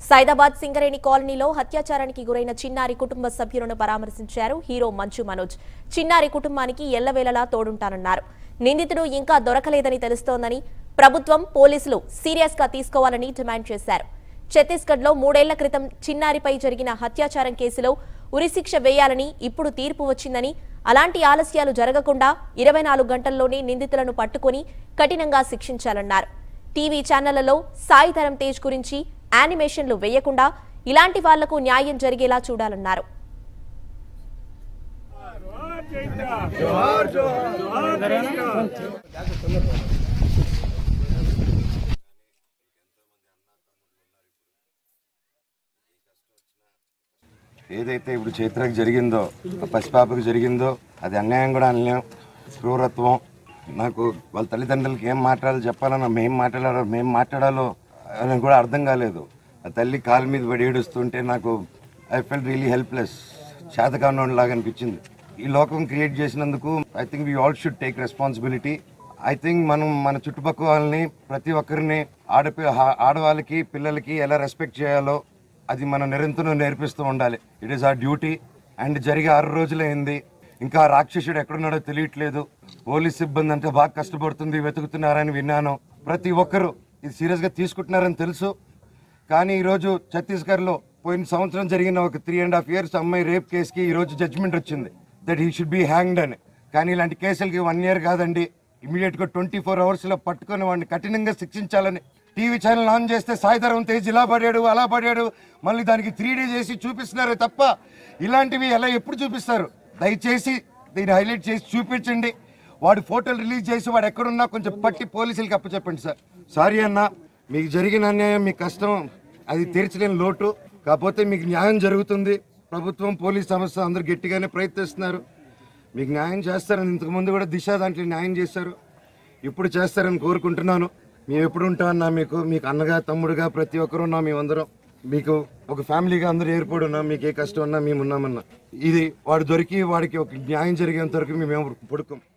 సైదాబాద్ సింగరేణి కాలనీలో హత్యాచారానికి గురైన చిన్నారి కుటుంబ సభ్యులను పరామర్శించారు హీరో మంచు మనోజ్ చిన్నారి కుటుంబానికి ఎల్లవేళలా తోడుంటానన్నారు నిందితుడు ఇంకా దొరకలేదని తెలుస్తోందని ప్రభుత్వం పోలీసులు సీరియస్ గా తీసుకోవాలని డిమాండ్ చేశారు ఛత్తీస్గఢ్ లో మూడేళ్ల క్రితం చిన్నారిపై జరిగిన హత్యాచారం కేసులో ఉరిశిక్ష వేయాలని ఇప్పుడు తీర్పు వచ్చిందని అలాంటి ఆలస్యాలు జరగకుండా ఇరవై నాలుగు గంటల్లోనే నిందితులను పట్టుకుని కఠినంగా శిక్షించాలన్నారు టీవీ ఛానళ్లలో సాయి ధరం తేజ్ గురించి యానిమేషన్లు వేయకుండా ఇలాంటి వాళ్లకు న్యాయం జరిగేలా చూడాలన్నారు ఏదైతే ఇప్పుడు చైత్రకు జరిగిందో ఆ పసిపాపకు జరిగిందో అది అన్యాయం కూడా అనలేం క్రూరత్వం నాకు వాళ్ళ తల్లిదండ్రులకి ఏం మాట్లాడాలో చెప్పాలన్నా మేం మాట్లాడాలో మేం మాట్లాడాలో అని కూడా అర్థం కాలేదు ఆ తల్లి కాలు మీద పడి ఏడుస్తుంటే నాకు ఐ ఫెల్ రియలీ హెల్ప్లెస్ చేతకాన్నోడి లాగా అనిపించింది ఈ లోకం క్రియేట్ చేసినందుకు I think we all should take responsibility I think మనం మన చుట్టుపక్కల వాళ్ళని ప్రతి ఒక్కరిని ఆడపి హా- ఆడవాళ్ళకి పిల్లలకి ఎలా రెస్పెక్ట్ చేయాలో అది మనం నిరంతరం నేర్పిస్తూ ఉండాలి it is our duty and జరిగి ఆరు రోజులైంది ఇంకా ఆ రాక్షసుడు ఎక్కడున్నాడో తెలియట్లేదు పోలీస్ సిబ్బంది అంటే బాగా కష్టపడుతుంది వెతుకుతున్నారని విన్నాను ప్రతి ఒక్కరూ ఇది సీరియస్గా తీసుకుంటున్నారని తెలుసు కానీ ఈరోజు ఛత్తీస్గఢ్లో పోయిన సంవత్సరం జరిగిన ఒక త్రీ అండ్ హాఫ్ ఇయర్స్ అమ్మాయి రేప్ కేసుకి ఈరోజు జడ్జిమెంట్ వచ్చింది that he should be hanged అని కానీ ఇలాంటి కేసులకి వన్ ఇయర్ కాదండి ఇమీడియట్గా ట్వంటీ ఫోర్ అవర్స్లో పట్టుకొని వాడిని కఠినంగా శిక్షించాలని టీవీ ఛానల్ ఆన్ చేస్తే సాయిధరం తేజ్ ఇలా పడాడు అలా పడాడు మళ్ళీ దానికి త్రీ డీ చేసి చూపిస్తున్నారు తప్ప ఇలాంటివి ఎలా ఎప్పుడు చూపిస్తారు దయచేసి దీన్ని హైలైట్ చేసి చూపించండి వాడి ఫోటోలు రిలీజ్ చేసి వాడు ఎక్కడున్నా కొంచెం పట్టి పోలీసులకి అప్పచెప్పండి సార్ సారీ అన్న మీకు జరిగిన అన్యాయం మీ కష్టం అది తీర్చలేని లోటు కాకపోతే మీకు న్యాయం జరుగుతుంది ప్రభుత్వం పోలీస్ సంస్థ అందరూ గట్టిగానే ప్రయత్నిస్తున్నారు మీకు న్యాయం చేస్తారని ఇంతకుముందు కూడా దిశ దాంట్లో న్యాయం చేశారు ఇప్పుడు చేస్తారని కోరుకుంటున్నాను మేము ఎప్పుడు ఉంటామన్నా మీకు మీకు అన్నగా తమ్ముడుగా ప్రతి ఒక్కరు ఉన్నాం మేమందరం మీకు ఒక ఫ్యామిలీగా అందరూ ఏర్పడి ఉన్నాం మీకు ఏ కష్టం ఉన్నా మేము ఉన్నామన్నా ఇది వాడు దొరికి వాడికి ఒక న్యాయం జరిగేంత వరకు మేము పడుకోం